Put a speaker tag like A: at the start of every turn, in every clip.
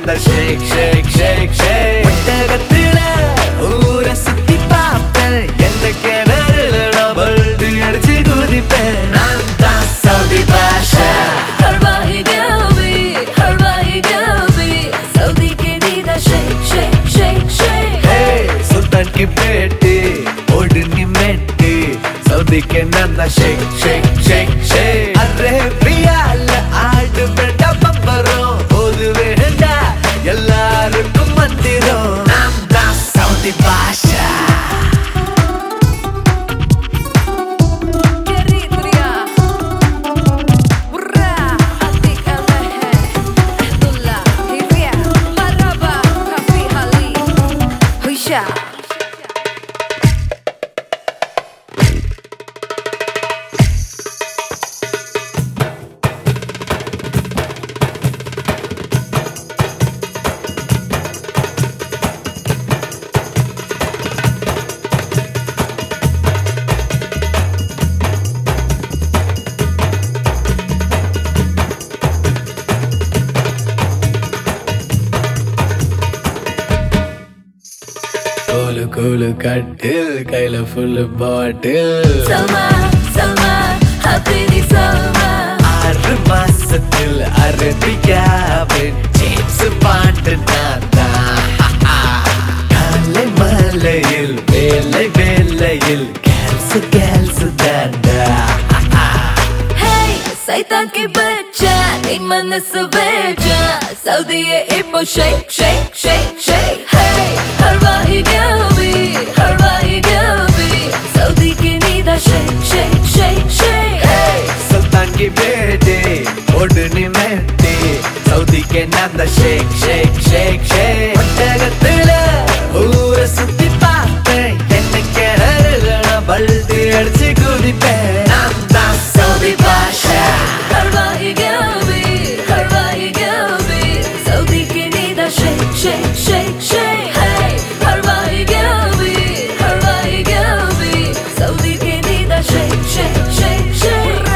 A: அந்த ஷேக் ஷேக் ஷேக் ஷேக் ஒட்டகத்துல ஊரை சுத்தி பார்ப்பேன் எந்த கிணறுல நான் பல்டி அடிச்சு குதிப்பேன் நான் தான் Saudi Basha
B: Harbahi Gabi, Harbahi Gabi, Saudi ke dida shake, shake, shake, shake.
A: Hey சுல்தான் கி பேட்டி ஓடுனி மெட்டி சவுதிக்கு நான் ஷேக் ஷேக் ஷேக் ஷேக் அரேபியால ஆடு வேண்டா பம்பரம் போது வேண்டா எல்லாருக்கும் மந்திரம் நாம் தான் Saudi Basha
B: Eritrea, Burra, Atik Alehe, Abdullah, Hiria, Maraba, Rafi Ali, Huisha.
A: கோலு கோலு கட்டில் கையில full bottle
B: Salma, Salma, Habibti Salma.
A: ஆறு மாசத்தில் அரபியாவின் ஜேம்ஸ் பாட்டு நான் தான் காலை மலையில் வேலை வேலையில் கேல்ஸ் கேல்ஸ் தாண்டா
B: Hey, Satan ki bacha, iman se veja. Saudi e ipo shake, shake, shake, shake. Hey, Harbahi Gabi, Harbahi Gabi, Saudi ki nida shake, shake, shake, shake. Hey,
A: சுல்தான் கி பேட்டி ஒடுனி மெட்டி சவுதிக்கு நான் தான் ஷேக் ஷேக் ஷேக் ஷேக் ஒட்டகத்துல ஊரை சுத்தி பார்ப்பேன் என்ன கிணறுல நான் பல்டி அடிச்சு குதிப்பேன் நான் தான் Saudi Basha
B: Harbahi Gabi, Harbahi Gabi, Saudi ki nida shake, shake, shake, shake. Hey, Harbahi Gabi, Harbahi Gabi, Saudi ki nida shake, shake, shake, shake.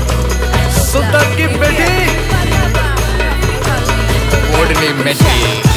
A: சுல்தான் கி பேட்டி
C: ஓடுனி மெட்டி